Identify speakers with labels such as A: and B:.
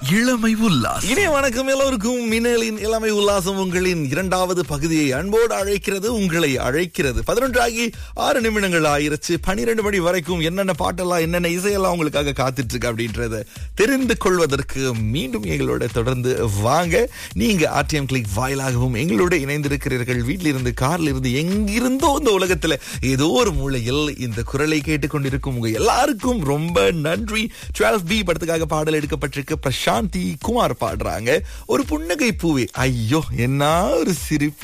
A: இளமை உல்லாஸ்
B: இனிய வணக்கம் எல்லோருக்கும் மின்னலின் இளமை உல்லாசம் உங்களின் இரண்டாவது பகுதியை அன்போடு அழைக்கிறது உங்களை அழைக்கிறது பதினொன்று ஆகி ஆறு நிமிடங்கள் ஆயிருச்சு பனிரெண்டு மணி வரைக்கும் என்னென்ன பாட்டெல்லாம் என்னென்ன இசையெல்லாம் உங்களுக்காக காத்துட்டு இருக்கு அப்படின்றத தெரிந்து கொள்வதற்கு மீண்டும் எங்களோட தொடர்ந்து வாங்க நீங்க ஆர்டிஎம் கிளிக் வாயிலாகவும் எங்களோட இணைந்திருக்கிறீர்கள் வீட்டில இருந்து கார்ல இருந்து எங்கிருந்தோ இந்த உலகத்துல ஏதோ ஒரு மூலையில் இந்த குரலை கேட்டுக்கொண்டிருக்கும் உங்க எல்லாருக்கும் ரொம்ப நன்றி டுவெல் பி படத்துக்காக பாடல் எடுக்கப்பட்டிருக்கு பிரசாந்தி குமார் பாடுறாங்க ஒரு புன்னகை பூவே ஐயோ என்ன ஒரு சிரிப்பு